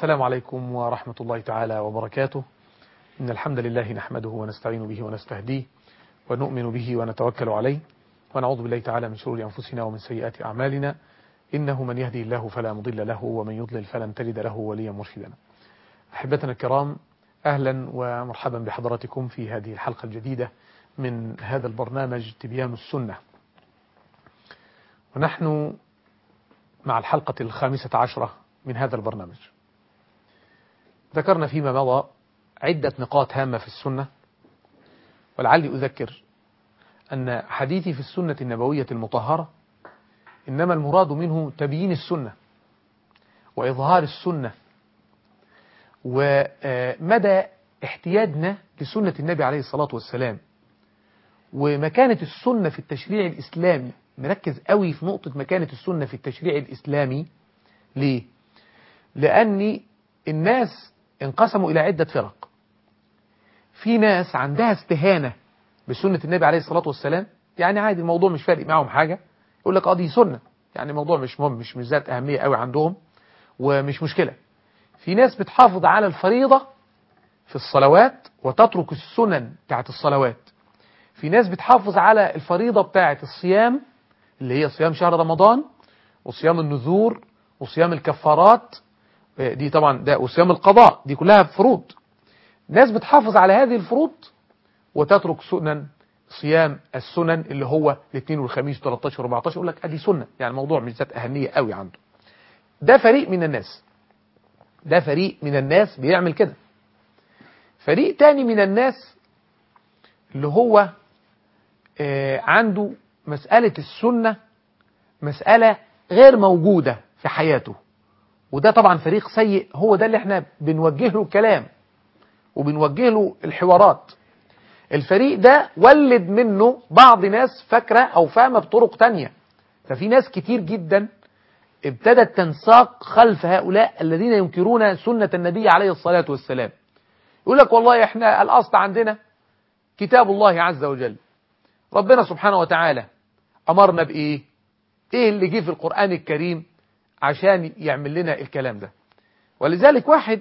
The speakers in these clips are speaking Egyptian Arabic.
السلام عليكم ورحمة الله تعالى وبركاته إن الحمد لله نحمده ونستعين به ونستهديه ونؤمن به ونتوكل عليه ونعوذ بالله تعالى من شرور أنفسنا ومن سيئات أعمالنا إنه من يهدي الله فلا مضل له ومن يضلل فلن تجد له وليا مرشدا أحبتنا الكرام أهلا ومرحبا بحضراتكم في هذه الحلقة الجديدة من هذا البرنامج تبيان السنة ونحن مع الحلقة الخامسة عشرة من هذا البرنامج ذكرنا فيما مضى عدة نقاط هامة في السنة ولعلي أذكر أن حديثي في السنة النبوية المطهرة إنما المراد منه تبيين السنة وإظهار السنة ومدى احتياجنا لسنة النبي عليه الصلاة والسلام ومكانة السنة في التشريع الإسلامي مركز قوي في نقطة مكانة السنة في التشريع الإسلامي ليه؟ لأن الناس انقسموا إلى عدة فرق في ناس عندها استهانة بسنة النبي عليه الصلاة والسلام يعني عادي الموضوع مش فارق معهم حاجة يقول لك اه دي سنة يعني الموضوع مش مهم مش مش ذات أهمية قوي عندهم ومش مشكلة في ناس بتحافظ على الفريضة في الصلوات وتترك السنن بتاعت الصلوات في ناس بتحافظ على الفريضة بتاعت الصيام اللي هي صيام شهر رمضان وصيام النذور وصيام الكفارات دي طبعا ده وصيام القضاء دي كلها فروض ناس بتحافظ على هذه الفروض وتترك سنن صيام السنن اللي هو الاثنين والخميس 13 و14 يقول لك ادي سنه يعني الموضوع مش ذات اهميه قوي عنده ده فريق من الناس ده فريق من الناس بيعمل كده فريق تاني من الناس اللي هو آه عنده مسألة السنة مسألة غير موجودة في حياته وده طبعا فريق سيء هو ده اللي احنا بنوجه له الكلام وبنوجه له الحوارات الفريق ده ولد منه بعض ناس فاكرة او فاهمة بطرق تانية ففي ناس كتير جدا ابتدت تنساق خلف هؤلاء الذين ينكرون سنة النبي عليه الصلاة والسلام يقول لك والله احنا الاصل عندنا كتاب الله عز وجل ربنا سبحانه وتعالى امرنا بايه ايه اللي جه في القرآن الكريم عشان يعمل لنا الكلام ده ولذلك واحد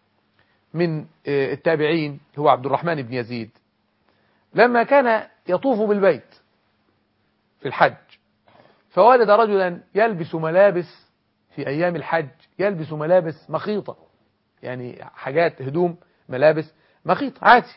من التابعين هو عبد الرحمن بن يزيد لما كان يطوف بالبيت في الحج فوجد رجلا يلبس ملابس في أيام الحج يلبس ملابس مخيطة يعني حاجات هدوم ملابس مخيطة عادي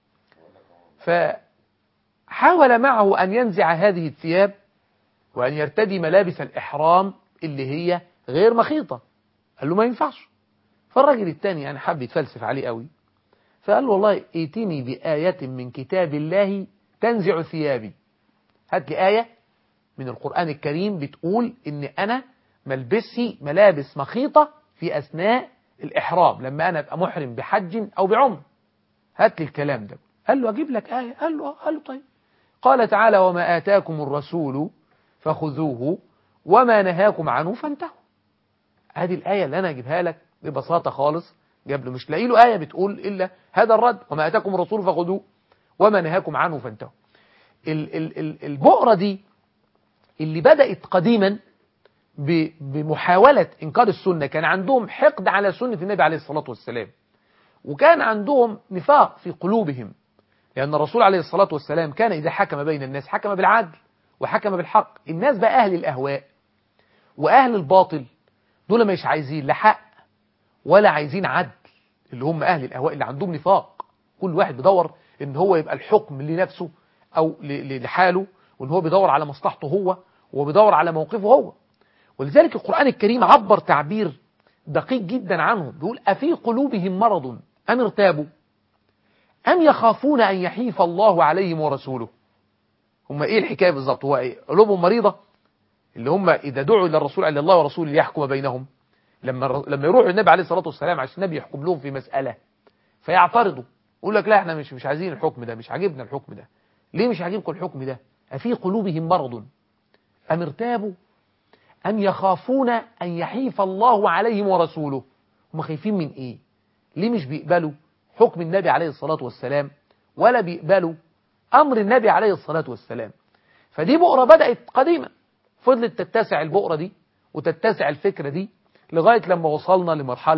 فحاول معه أن ينزع هذه الثياب وأن يرتدي ملابس الإحرام اللي هي غير مخيطة قال له ما ينفعش فالراجل الثاني يعني حب يتفلسف عليه قوي فقال له والله ائتني بآية من كتاب الله تنزع ثيابي هات لي آية من القرآن الكريم بتقول ان انا ملبسي ملابس مخيطة في اثناء الاحرام لما انا ابقى محرم بحج او بعمر هات لي الكلام ده قال له اجيب لك آية قال له قال له طيب قال تعالى وما آتاكم الرسول فخذوه وما نهاكم عنه فانتهوا هذه الآية اللي انا اجيبها لك ببساطة خالص جاب له مش لاقي له آية بتقول إلا هذا الرد وما آتاكم الرسول فخذوه وما نهاكم عنه فانتهوا ال ال ال البؤرة دي اللي بدأت قديما بمحاولة إنكار السنة كان عندهم حقد على سنة النبي عليه الصلاة والسلام وكان عندهم نفاق في قلوبهم لأن الرسول عليه الصلاة والسلام كان إذا حكم بين الناس حكم بالعدل وحكم بالحق الناس بقى أهل الأهواء وأهل الباطل دول مش عايزين لا حق ولا عايزين عدل اللي هم أهل الأهواء اللي عندهم نفاق كل واحد بيدور إن هو يبقى الحكم لنفسه أو لحاله وإن هو بيدور على مصلحته هو وبيدور على موقفه هو ولذلك القرآن الكريم عبر تعبير دقيق جدا عنهم بيقول أفي قلوبهم مرض أم ارتابوا أم يخافون أن يحيف الله عليهم ورسوله هم إيه الحكاية بالظبط هو إيه قلوبهم مريضة اللي هم إذا دعوا إلى الرسول إلى الله ورسوله ليحكم بينهم لما لما يروحوا النبي عليه الصلاة والسلام عشان النبي يحكم لهم في مسألة فيعترضوا يقول لك لا احنا مش مش عايزين الحكم ده مش عاجبنا الحكم ده ليه مش عاجبكم الحكم ده أفي قلوبهم مرض أم ارتابوا أم يخافون أن يحيف الله عليهم ورسوله هم خايفين من إيه ليه مش بيقبلوا حكم النبي عليه الصلاة والسلام ولا بيقبلوا أمر النبي عليه الصلاة والسلام فدي بؤرة بدأت قديما فضلت تتسع البؤرة دي وتتسع الفكرة دي لغاية لما وصلنا لمرحلة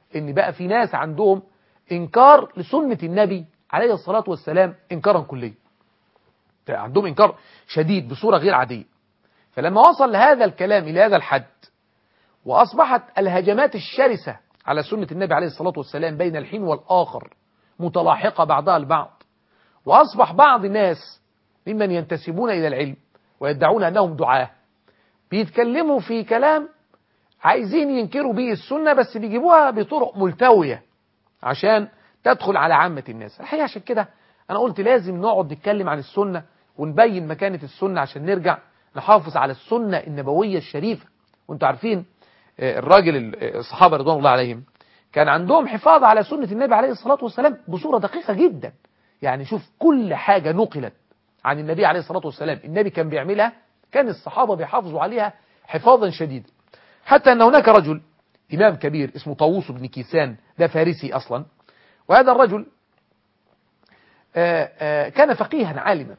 ان بقى في ناس عندهم انكار لسنة النبي عليه الصلاة والسلام انكارا كليا عندهم انكار شديد بصورة غير عادية فلما وصل هذا الكلام الى هذا الحد واصبحت الهجمات الشرسة على سنة النبي عليه الصلاة والسلام بين الحين والآخر متلاحقة بعضها البعض وأصبح بعض الناس ممن ينتسبون إلى العلم ويدعون أنهم دعاه بيتكلموا في كلام عايزين ينكروا به السنة بس بيجيبوها بطرق ملتوية عشان تدخل على عامة الناس الحقيقة عشان كده أنا قلت لازم نقعد نتكلم عن السنة ونبين مكانة السنة عشان نرجع نحافظ على السنة النبوية الشريفة وانتوا عارفين الراجل الصحابة رضوان الله عليهم كان عندهم حفاظ على سنة النبي عليه الصلاة والسلام بصورة دقيقة جدا يعني شوف كل حاجة نقلت عن النبي عليه الصلاة والسلام النبي كان بيعملها كان الصحابة بيحافظوا عليها حفاظا شديدا حتى أن هناك رجل إمام كبير اسمه طاووس بن كيسان ده فارسي أصلا وهذا الرجل آآ آآ كان فقيها عالما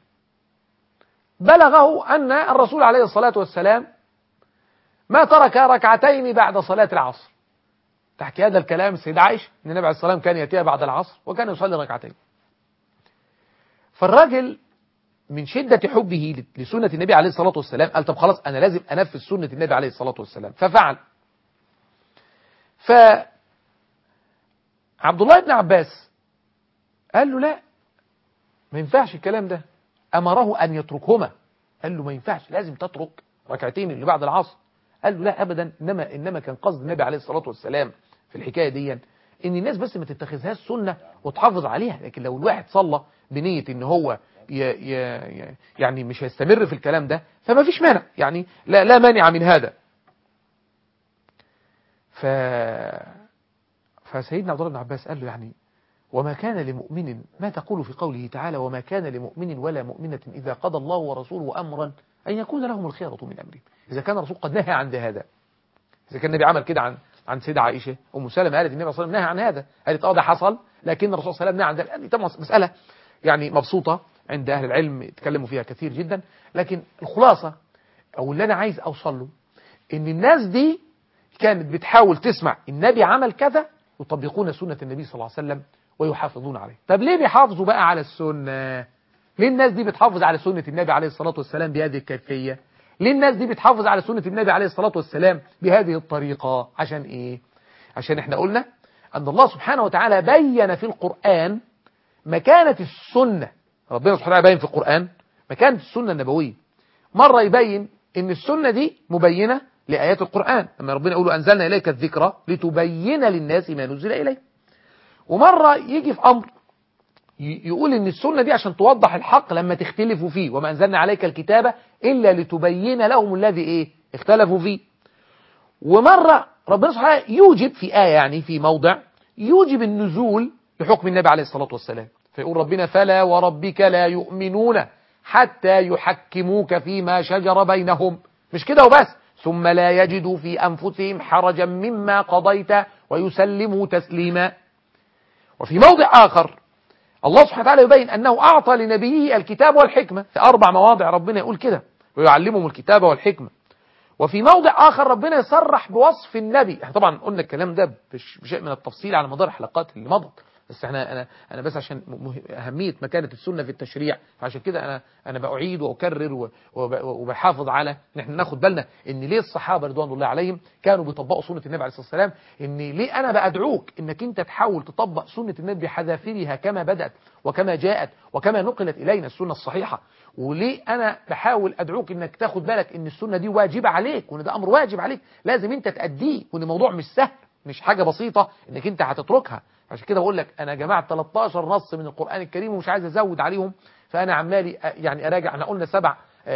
بلغه أن الرسول عليه الصلاة والسلام ما ترك ركعتين بعد صلاة العصر تحكي هذا الكلام السيدة عائشة أن النبي عليه الصلاة والسلام كان يأتيها بعد العصر وكان يصلي ركعتين فالراجل من شدة حبه لسنة النبي عليه الصلاة والسلام قال طب خلاص أنا لازم أنفذ سنة النبي عليه الصلاة والسلام ففعل ف عبد الله بن عباس قال له لا ما ينفعش الكلام ده أمره أن يتركهما قال له ما ينفعش لازم تترك ركعتين اللي بعد العصر قال له لا أبدا إنما, إنما كان قصد النبي عليه الصلاة والسلام في الحكاية دي إن الناس بس ما تتخذهاش سنة وتحافظ عليها لكن لو الواحد صلى بنية إن هو ي ي يعني مش هيستمر في الكلام ده فما فيش مانع يعني لا, لا مانع من هذا ف فسيدنا عبد الله بن عباس قال له يعني وما كان لمؤمن ما تقول في قوله تعالى وما كان لمؤمن ولا مؤمنة إذا قضى الله ورسوله أمرا أن يكون لهم الخيرة من أمرهم إذا كان الرسول قد نهى عن هذا إذا كان النبي عمل كده عن عن سيدة عائشة أم سلمة قالت النبي صلى الله عليه وسلم نهى عن هذا قالت اه ده حصل لكن الرسول صلى الله عليه وسلم نهى عن ذلك طبعا مسألة يعني مبسوطة عند أهل العلم يتكلموا فيها كثير جدا لكن الخلاصة أو اللي أنا عايز أوصل له إن الناس دي كانت بتحاول تسمع النبي عمل كذا يطبقون سنة النبي صلى الله عليه وسلم ويحافظون عليه طب ليه بيحافظوا بقى على السنة ليه الناس دي بتحافظ على سنة النبي عليه الصلاة والسلام بهذه الكيفية ليه الناس دي بتحافظ على سنة النبي عليه الصلاة والسلام بهذه الطريقة عشان ايه عشان احنا قلنا أن الله سبحانه وتعالى بين في القرآن مكانة السنة ربنا سبحانه وتعالى بين في القرآن مكانة السنة النبوية مرة يبين ان السنة دي مبينة لآيات القرآن لما ربنا يقول أنزلنا إليك الذكرى لتبين للناس ما نزل إليه ومرة يجي في أمر يقول ان السنة دي عشان توضح الحق لما تختلفوا فيه وما أنزلنا عليك الكتابة إلا لتبين لهم الذي إيه اختلفوا فيه ومرة ربنا سبحانه يوجب في آية يعني في موضع يوجب النزول لحكم النبي عليه الصلاة والسلام فيقول ربنا فلا وربك لا يؤمنون حتى يحكموك فيما شجر بينهم مش كده وبس ثم لا يجدوا في أنفسهم حرجا مما قضيت ويسلموا تسليما وفي موضع آخر الله سبحانه وتعالى يبين أنه أعطى لنبيه الكتاب والحكمة في أربع مواضع ربنا يقول كده ويعلمهم الكتاب والحكمة وفي موضع آخر ربنا يصرح بوصف النبي احنا طبعا قلنا الكلام ده بشيء من التفصيل على مدار الحلقات اللي مضت بس احنا انا انا بس عشان اهميه مكانه السنه في التشريع فعشان كده انا انا باعيد واكرر وبحافظ على ان احنا ناخد بالنا ان ليه الصحابه رضوان الله عليهم كانوا بيطبقوا سنه النبي عليه الصلاه والسلام ان ليه انا بادعوك انك انت تحاول تطبق سنه النبي بحذافيرها كما بدات وكما جاءت وكما نقلت الينا السنه الصحيحه وليه انا بحاول ادعوك انك تاخد بالك ان السنه دي واجبه عليك وان ده امر واجب عليك لازم انت تاديه وان الموضوع مش سهل مش حاجه بسيطه انك انت هتتركها عشان كده بقول لك انا جمعت 13 نص من القرآن الكريم ومش عايز ازود عليهم فانا عمالي يعني اراجع احنا قلنا سبع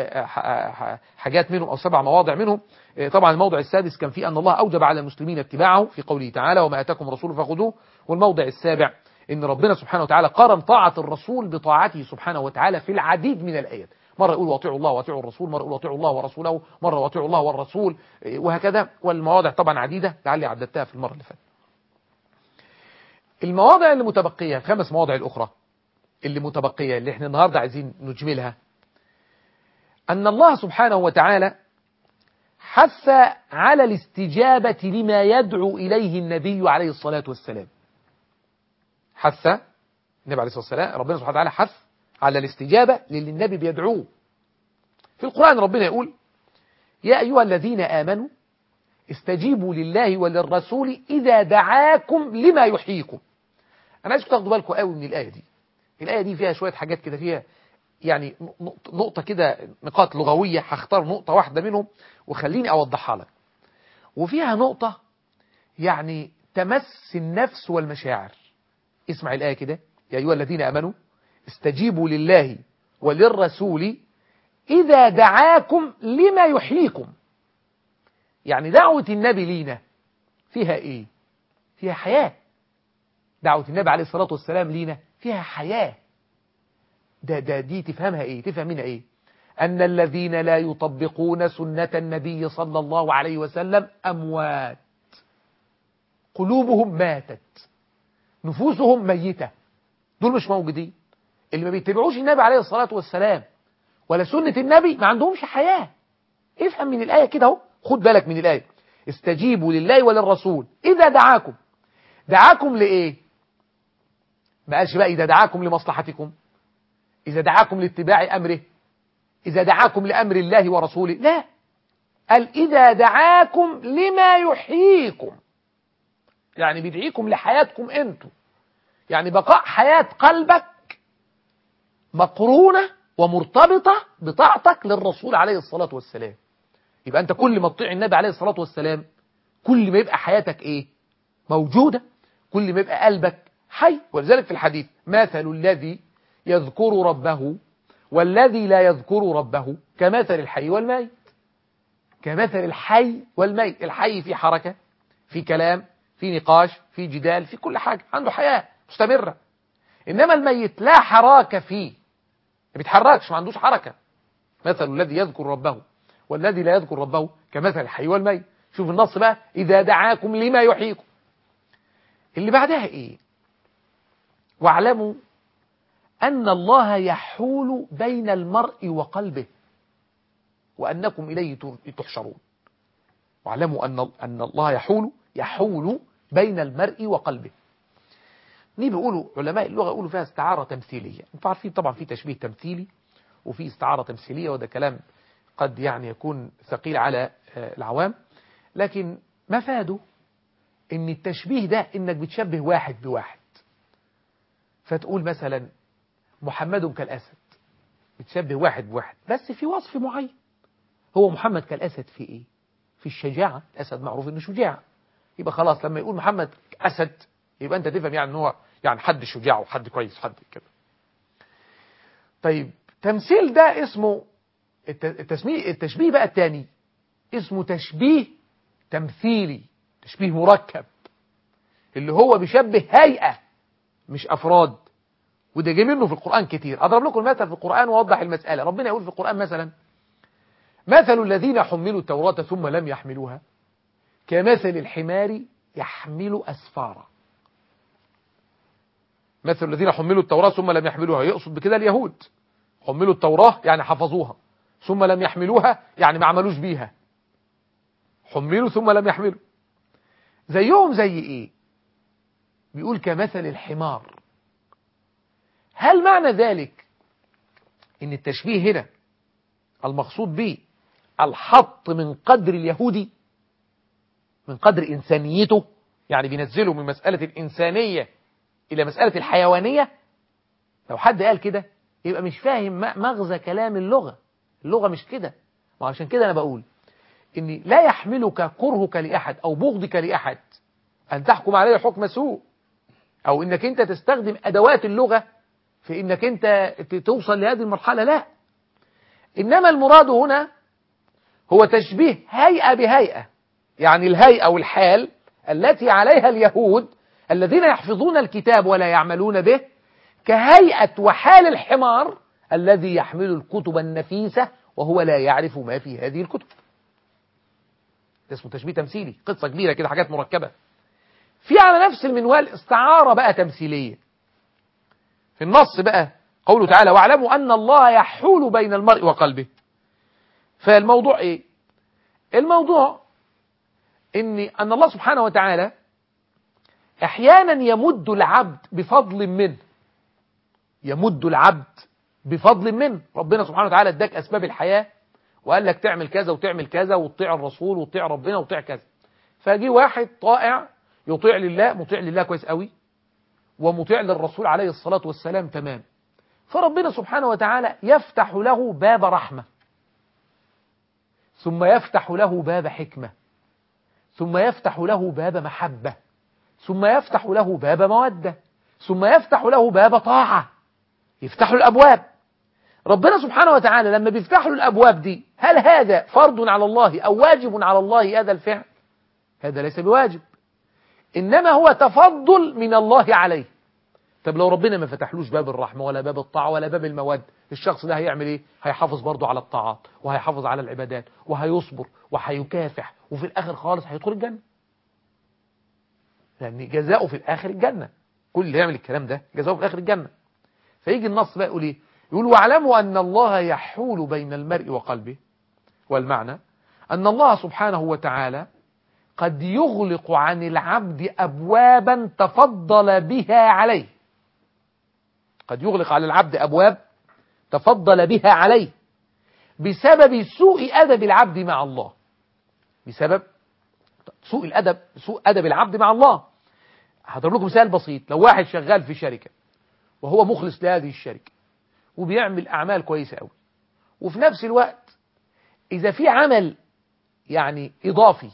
حاجات منهم او سبع مواضع منهم طبعا الموضع السادس كان فيه ان الله اوجب على المسلمين اتباعه في قوله تعالى وما اتاكم الرسول فخذوه والموضع السابع ان ربنا سبحانه وتعالى قارن طاعة الرسول بطاعته سبحانه وتعالى في العديد من الايات مرة يقول واطيعوا الله واطيعوا الرسول مرة يقول واطيعوا الله ورسوله مرة واطيعوا الله والرسول وهكذا والمواضع طبعا عديدة لعلي عددتها في المرة اللي فاتت المواضع اللي متبقية الخمس مواضع الأخرى اللي متبقية اللي احنا النهاردة عايزين نجملها أن الله سبحانه وتعالى حث على الاستجابة لما يدعو إليه النبي عليه الصلاة والسلام حث النبي عليه الصلاة والسلام ربنا سبحانه وتعالى حث على الاستجابة للي النبي بيدعوه في القرآن ربنا يقول يا أيها الذين آمنوا استجيبوا لله وللرسول إذا دعاكم لما يحييكم أنا عايزكم تاخدوا بالكم قوي من الآية دي الآية دي فيها شوية حاجات كده فيها يعني نقطة كده نقاط لغوية هختار نقطة واحدة منهم وخليني أوضحها لك وفيها نقطة يعني تمس النفس والمشاعر اسمع الآية كده يا أيها الذين آمنوا استجيبوا لله وللرسول إذا دعاكم لما يحييكم يعني دعوة النبي لينا فيها إيه فيها حياة دعوة النبي عليه الصلاة والسلام لينا فيها حياة ده, ده دي تفهمها إيه تفهم منها إيه أن الذين لا يطبقون سنة النبي صلى الله عليه وسلم أموات قلوبهم ماتت نفوسهم ميتة دول مش موجودين اللي ما بيتبعوش النبي عليه الصلاة والسلام ولا سنة النبي ما عندهمش حياة افهم من الآية كده اهو خد بالك من الآية استجيبوا لله وللرسول إذا دعاكم دعاكم لإيه ما قالش بقى إذا دعاكم لمصلحتكم إذا دعاكم لاتباع أمره إذا دعاكم لأمر الله ورسوله لا قال إذا دعاكم لما يحييكم يعني بيدعيكم لحياتكم أنتم يعني بقاء حياة قلبك مقرونة ومرتبطة بطاعتك للرسول عليه الصلاة والسلام يبقى أنت كل ما تطيع النبي عليه الصلاة والسلام كل ما يبقى حياتك إيه موجودة كل ما يبقى قلبك حي ولذلك في الحديث مثل الذي يذكر ربه والذي لا يذكر ربه كمثل الحي والميت كمثل الحي والميت الحي في حركة في كلام في نقاش في جدال في كل حاجة عنده حياة مستمرة إنما الميت لا حراك فيه ما بيتحركش ما عندوش حركة مثل الذي يذكر ربه والذي لا يذكر ربه كمثل الحي والميت شوف النص بقى إذا دعاكم لما يحييكم اللي بعدها إيه واعلموا أن الله يحول بين المرء وقلبه وأنكم إليه تحشرون واعلموا أن أن الله يحول يحول بين المرء وقلبه دي بيقولوا علماء اللغة يقولوا فيها استعارة تمثيلية انتوا عارفين طبعا في تشبيه تمثيلي وفي استعارة تمثيلية وده كلام قد يعني يكون ثقيل على العوام لكن مفاده ان التشبيه ده انك بتشبه واحد بواحد فتقول مثلا محمد كالأسد بتشبه واحد بواحد بس في وصف معين هو محمد كالأسد في ايه في الشجاعة الأسد معروف انه شجاع يبقى خلاص لما يقول محمد أسد يبقى انت تفهم يعني ان هو يعني حد شجاع وحد كويس حد كده طيب تمثيل ده اسمه التسميه التشبيه بقى الثاني اسمه تشبيه تمثيلي تشبيه مركب اللي هو بيشبه هيئة مش أفراد وده جاي منه في القرآن كتير أضرب لكم المثل في القرآن وأوضح المسألة ربنا يقول في القرآن مثلا مثل الذين حملوا التوراة ثم لم يحملوها كمثل الحمار يحمل أسفارا مثل الذين حملوا التوراة ثم لم يحملوها يقصد بكده اليهود حملوا التوراة يعني حفظوها ثم لم يحملوها يعني ما عملوش بيها حملوا ثم لم يحملوا زيهم زي ايه بيقول كمثل الحمار هل معنى ذلك ان التشبيه هنا المقصود به الحط من قدر اليهودي من قدر إنسانيته يعني بينزله من مسألة الإنسانية إلى مسألة الحيوانية لو حد قال كده يبقى مش فاهم مغزى كلام اللغة اللغة مش كده وعشان كده أنا بقول إن لا يحملك كرهك لأحد أو بغضك لأحد أن تحكم عليه حكم سوء أو إنك أنت تستخدم أدوات اللغة في إنك أنت توصل لهذه المرحلة لا إنما المراد هنا هو تشبيه هيئة بهيئة يعني الهيئة والحال التي عليها اليهود الذين يحفظون الكتاب ولا يعملون به كهيئة وحال الحمار الذي يحمل الكتب النفيسة وهو لا يعرف ما في هذه الكتب ده اسمه تشبيه تمثيلي قصة كبيرة كده حاجات مركبة في على نفس المنوال استعارة بقى تمثيلية في النص بقى قوله تعالى واعلموا أن الله يحول بين المرء وقلبه فالموضوع ايه الموضوع إن أن الله سبحانه وتعالى أحيانا يمد العبد بفضل منه يمد العبد بفضل منه ربنا سبحانه وتعالى اداك أسباب الحياة وقال لك تعمل كذا وتعمل كذا وتطيع الرسول وتطيع ربنا وتطيع كذا فجي واحد طائع يطيع لله مطيع لله كويس قوي ومطيع للرسول عليه الصلاة والسلام تمام فربنا سبحانه وتعالى يفتح له باب رحمة ثم يفتح له باب حكمة ثم يفتح له باب محبة ثم يفتح له باب مودة ثم يفتح له باب طاعة يفتح له الأبواب ربنا سبحانه وتعالى لما بيفتح له الأبواب دي هل هذا فرض على الله أو واجب على الله هذا الفعل هذا ليس بواجب إنما هو تفضل من الله عليه طب لو ربنا ما فتحلوش باب الرحمة ولا باب الطاعة ولا باب المواد الشخص ده هيعمل ايه هيحافظ برضه على الطاعات وهيحافظ على العبادات وهيصبر وهيكافح وفي الآخر خالص هيدخل الجنة لأن جزاؤه في الآخر الجنة كل اللي يعمل الكلام ده جزاؤه في الآخر الجنة فيجي النص بقى يقول ايه يقول واعلموا أن الله يحول بين المرء وقلبه والمعنى أن الله سبحانه وتعالى قد يغلق عن العبد أبوابا تفضل بها عليه قد يغلق على العبد أبواب تفضل بها عليه بسبب سوء أدب العبد مع الله بسبب سوء الأدب سوء أدب العبد مع الله هضرب لكم مثال بسيط لو واحد شغال في شركة وهو مخلص لهذه الشركة وبيعمل أعمال كويسة قوي وفي نفس الوقت إذا في عمل يعني إضافي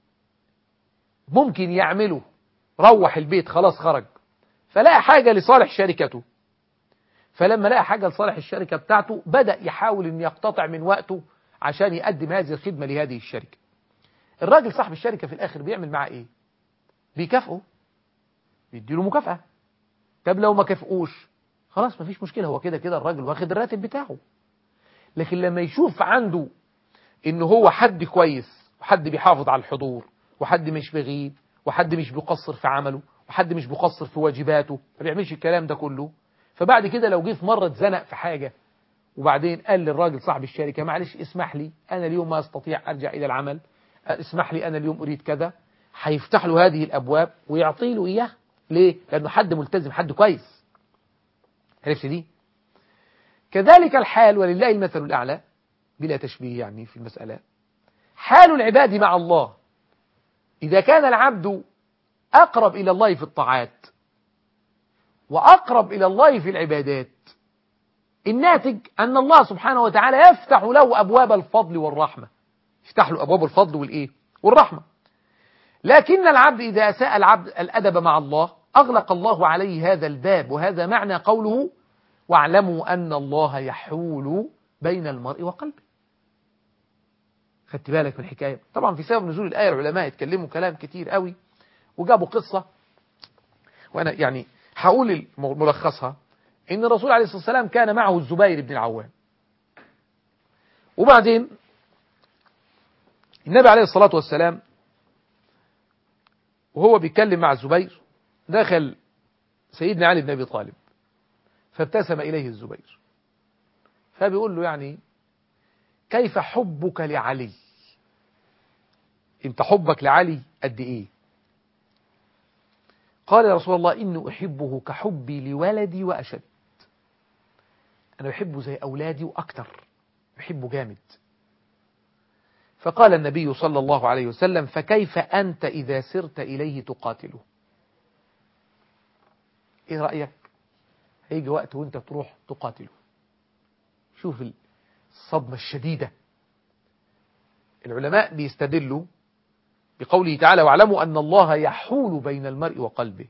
ممكن يعمله روح البيت خلاص خرج فلقى حاجة لصالح شركته فلما لقى حاجة لصالح الشركة بتاعته بدأ يحاول أن يقتطع من وقته عشان يقدم هذه الخدمة لهذه الشركة الراجل صاحب الشركة في الآخر بيعمل معاه إيه بيكافئه بيديله مكافأة طب لو ما كافئوش خلاص مفيش مشكلة هو كده كده الراجل واخد الراتب بتاعه لكن لما يشوف عنده ان هو حد كويس وحد بيحافظ على الحضور وحد مش بغيب وحد مش بيقصر في عمله وحد مش بيقصر في واجباته ما بيعملش الكلام ده كله فبعد كده لو جه في مرة اتزنق في حاجة وبعدين قال للراجل صاحب الشركة معلش اسمح لي أنا اليوم ما أستطيع أرجع إلى العمل اسمح لي أنا اليوم أريد كذا هيفتح له هذه الأبواب ويعطي له إياه ليه؟ لأنه حد ملتزم حد كويس عرفت دي؟ كذلك الحال ولله المثل الأعلى بلا تشبيه يعني في المسألة حال العباد مع الله إذا كان العبد أقرب إلى الله في الطاعات وأقرب إلى الله في العبادات الناتج أن الله سبحانه وتعالى يفتح له أبواب الفضل والرحمة يفتح له أبواب الفضل والإيه والرحمة لكن العبد إذا أساء العبد الأدب مع الله أغلق الله عليه هذا الباب وهذا معنى قوله واعلموا أن الله يحول بين المرء وقلبه خدت بالك من الحكاية طبعا في سبب نزول الآية العلماء يتكلموا كلام كتير قوي وجابوا قصة وأنا يعني هقول ملخصها إن الرسول عليه الصلاة والسلام كان معه الزبير بن العوام وبعدين النبي عليه الصلاة والسلام وهو بيتكلم مع الزبير دخل سيدنا علي بن أبي طالب فابتسم إليه الزبير فبيقول له يعني كيف حبك لعلي انت حبك لعلي قد ايه قال يا رسول الله إن أحبه كحبي لولدي وأشد أنا بحبه زي أولادي وأكتر بحبه جامد فقال النبي صلى الله عليه وسلم فكيف أنت إذا سرت إليه تقاتله إيه رأيك هيجي وقت وانت تروح تقاتله شوف الصدمة الشديدة العلماء بيستدلوا بقوله تعالى واعلموا أن الله يحول بين المرء وقلبه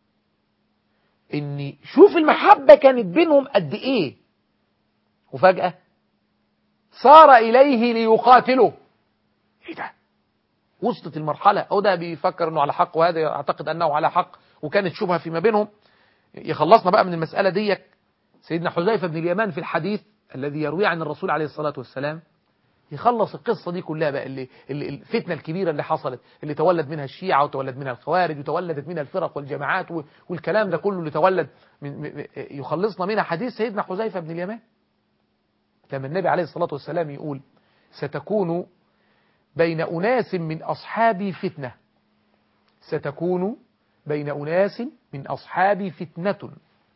إن شوف المحبة كانت بينهم قد إيه وفجأة صار إليه ليقاتله إيه ده وصلت المرحلة أو ده بيفكر أنه على حق وهذا يعتقد أنه على حق وكانت شبهة فيما بينهم يخلصنا بقى من المسألة دي سيدنا حذيفة بن اليمان في الحديث الذي يرويه عن الرسول عليه الصلاة والسلام يخلص القصة دي كلها بقى اللي, اللي الفتنة الكبيرة اللي حصلت اللي تولد منها الشيعة وتولد منها الخوارج وتولدت منها الفرق والجماعات والكلام ده كله اللي تولد من يخلصنا منها حديث سيدنا حذيفة بن اليمان لما النبي عليه الصلاة والسلام يقول ستكون بين أناس من أصحابي فتنة ستكون بين أناس من أصحابي فتنة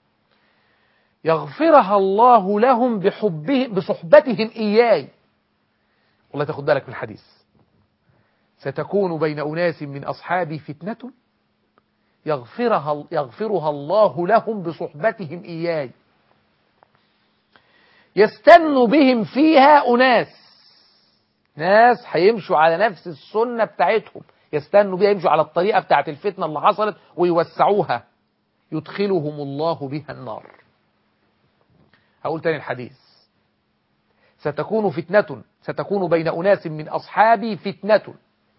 يغفرها الله لهم بحبه بصحبتهم إياي والله تاخد بالك من الحديث ستكون بين أناس من أصحابي فتنة يغفرها, يغفرها الله لهم بصحبتهم إياي يستن بهم فيها أناس ناس هيمشوا على نفس السنة بتاعتهم يستنوا بيها يمشوا على الطريقة بتاعت الفتنة اللي حصلت ويوسعوها يدخلهم الله بها النار هقول تاني الحديث ستكون فتنة ستكون بين أناس من أصحابي فتنة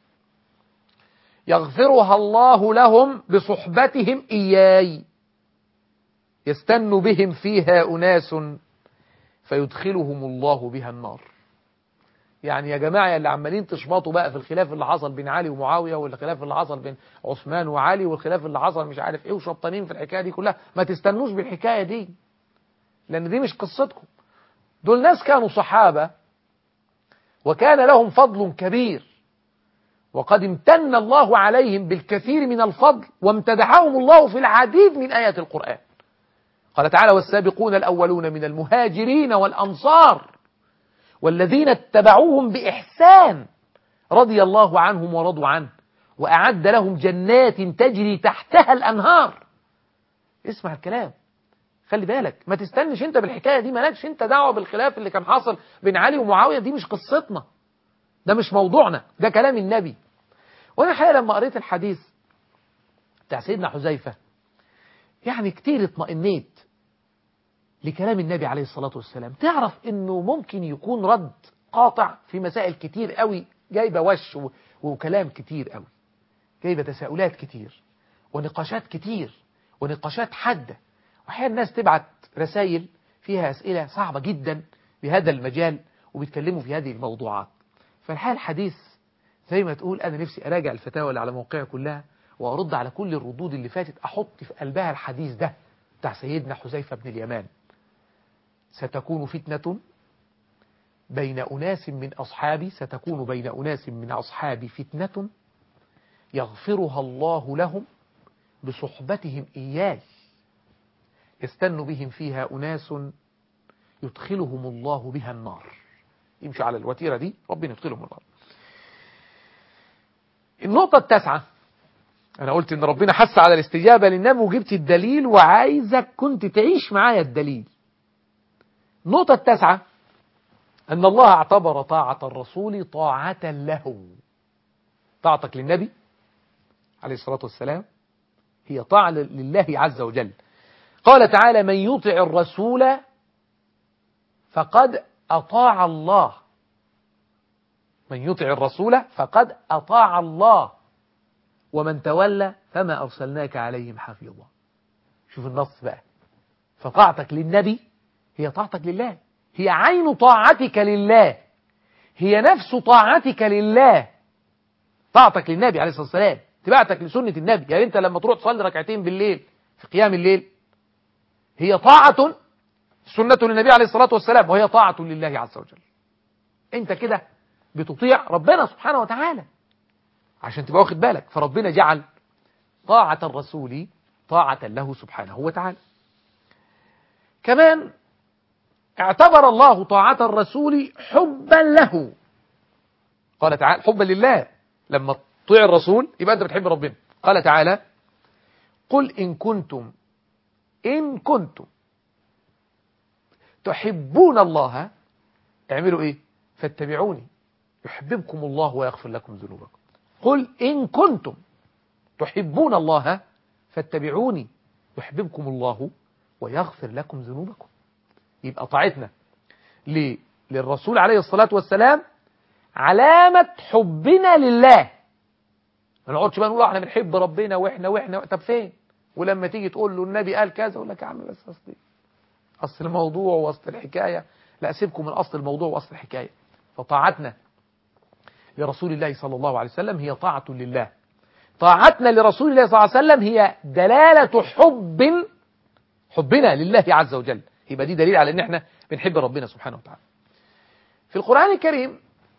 يغفرها الله لهم بصحبتهم إياي يستن بهم فيها أناس فيدخلهم الله بها النار يعني يا جماعة اللي عمالين تشبطوا بقى في الخلاف اللي حصل بين علي ومعاوية والخلاف اللي حصل بين عثمان وعلي والخلاف اللي حصل مش عارف ايه وشبطانين في الحكاية دي كلها ما تستنوش بالحكاية دي لأن دي مش قصتكم دول ناس كانوا صحابة وكان لهم فضل كبير وقد امتن الله عليهم بالكثير من الفضل وامتدحهم الله في العديد من آيات القرآن قال تعالى والسابقون الأولون من المهاجرين والأنصار والذين اتبعوهم بإحسان رضي الله عنهم ورضوا عنه وأعد لهم جنات تجري تحتها الأنهار اسمع الكلام خلي بالك ما تستنش انت بالحكاية دي مالكش انت دعوة بالخلاف اللي كان حاصل بين علي ومعاوية دي مش قصتنا ده مش موضوعنا ده كلام النبي وانا الحقيقة لما قريت الحديث بتاع سيدنا حذيفة يعني كتير اطمئنيت لكلام النبي عليه الصلاة والسلام تعرف انه ممكن يكون رد قاطع في مسائل كتير قوي جايبة وش وكلام كتير قوي جايبة تساؤلات كتير ونقاشات كتير ونقاشات حادة وأحيانا الناس تبعت رسائل فيها أسئلة صعبة جدا بهذا المجال وبيتكلموا في هذه الموضوعات فالحال الحديث زي ما تقول أنا نفسي أراجع الفتاوى اللي على موقعها كلها وأرد على كل الردود اللي فاتت أحط في قلبها الحديث ده بتاع سيدنا حذيفة بن اليمان ستكون فتنة بين أناس من أصحابي ستكون بين أناس من أصحابي فتنة يغفرها الله لهم بصحبتهم إياي يستن بهم فيها أناس يدخلهم الله بها النار يمشي على الوتيرة دي ربنا يدخلهم النار النقطة التاسعة أنا قلت إن ربنا حس على الاستجابة للنبي وجبت الدليل وعايزك كنت تعيش معايا الدليل النقطة التاسعة أن الله اعتبر طاعة الرسول طاعة له طاعتك للنبي عليه الصلاة والسلام هي طاعة لله عز وجل قال تعالى من يطع الرسول فقد أطاع الله من يطع الرسول فقد أطاع الله ومن تولى فما أرسلناك عليهم حفيظا شوف النص بقى فطاعتك للنبي هي طاعتك لله هي عين طاعتك لله هي نفس طاعتك لله طاعتك للنبي عليه الصلاة والسلام اتباعتك لسنة النبي يعني انت لما تروح تصلي ركعتين بالليل في قيام الليل هي طاعة سنة للنبي عليه الصلاة والسلام وهي طاعة لله عز وجل انت كده بتطيع ربنا سبحانه وتعالى عشان تبقى واخد بالك فربنا جعل طاعة الرسول طاعة له سبحانه وتعالى كمان اعتبر الله طاعة الرسول حبا له قال تعالى حبا لله لما تطيع الرسول يبقى أنت بتحب ربنا قال تعالى قل إن كنتم إن كنتم تحبون الله اعملوا إيه فاتبعوني يحببكم الله ويغفر لكم ذنوبكم قل إن كنتم تحبون الله فاتبعوني يحببكم الله ويغفر لكم ذنوبكم يبقى طاعتنا للرسول عليه الصلاة والسلام علامة حبنا لله ما نقعدش بقى نقول احنا بنحب ربنا واحنا واحنا طب فين ولما تيجي تقول له النبي قال كذا يقول لك يا عم بس اصل اصل الموضوع واصل الحكايه لا سيبكم من اصل الموضوع واصل الحكايه فطاعتنا لرسول الله صلى الله عليه وسلم هي طاعة لله طاعتنا لرسول الله صلى الله عليه وسلم هي دلالة حب حبنا لله عز وجل يبقى دي دليل على ان احنا بنحب ربنا سبحانه وتعالى في القرآن الكريم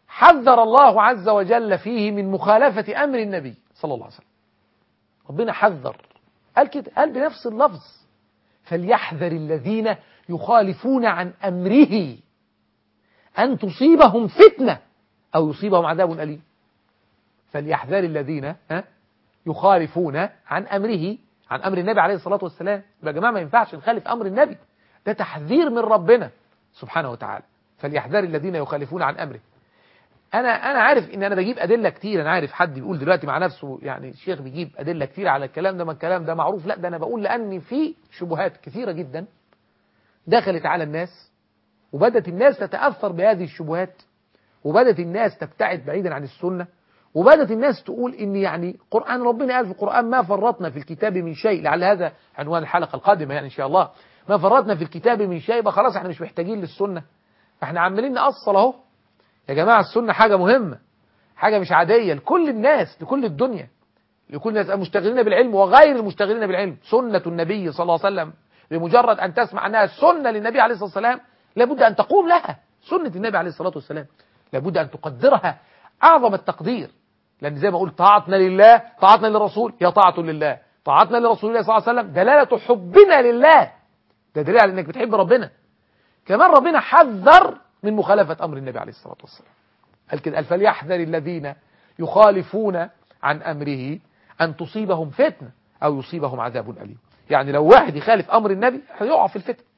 حذر الله عز وجل فيه من مخالفة أمر النبي صلى الله عليه وسلم ربنا حذر قال كده قال بنفس اللفظ فليحذر الذين يخالفون عن أمره أن تصيبهم فتنة أو يصيبهم عذاب أليم فليحذر الذين ها يخالفون عن أمره عن أمر النبي عليه الصلاة والسلام يا جماعة ما ينفعش نخالف أمر النبي ده تحذير من ربنا سبحانه وتعالى فليحذر الذين يخالفون عن أمره أنا أنا عارف إن أنا بجيب أدلة كتير أنا عارف حد بيقول دلوقتي مع نفسه يعني الشيخ بيجيب أدلة كتير على الكلام ده ما الكلام ده معروف لا ده أنا بقول لأن في شبهات كثيرة جدا دخلت على الناس وبدأت الناس تتأثر بهذه الشبهات وبدأت الناس تبتعد بعيدا عن السنة وبدأت الناس تقول إن يعني قرآن ربنا قال في القرآن ما فرطنا في الكتاب من شيء لعل هذا عنوان الحلقة القادمة يعني إن شاء الله ما فرطنا في الكتاب من شيء يبقى خلاص احنا مش محتاجين للسنة احنا عمالين نأصل اهو يا جماعة السنة حاجة مهمة حاجة مش عادية لكل الناس لكل الدنيا لكل الناس المشتغلين بالعلم وغير المشتغلين بالعلم سنة النبي صلى الله عليه وسلم بمجرد أن تسمع أنها سنة للنبي عليه الصلاة والسلام لابد أن تقوم لها سنة النبي عليه الصلاة والسلام لابد أن تقدرها أعظم التقدير لأن زي ما قلت طاعتنا لله طاعتنا للرسول هي طاعة لله طاعتنا لرسول الله صلى الله عليه وسلم دلالة حبنا لله ده دليل على أنك بتحب ربنا كمان ربنا حذر من مخالفة أمر النبي عليه الصلاة والسلام قال كده قال فليحذر الذين يخالفون عن أمره أن تصيبهم فتنة أو يصيبهم عذاب أليم يعني لو واحد يخالف أمر النبي هيقع في الفتن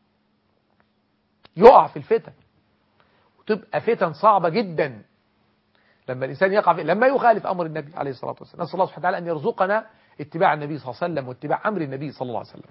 يقع في الفتن وتبقى فتن صعبة جدا لما الإنسان يقع في لما يخالف أمر النبي عليه الصلاة والسلام نسأل الله سبحانه وتعالى أن يرزقنا اتباع النبي صلى الله عليه وسلم واتباع أمر النبي صلى الله عليه وسلم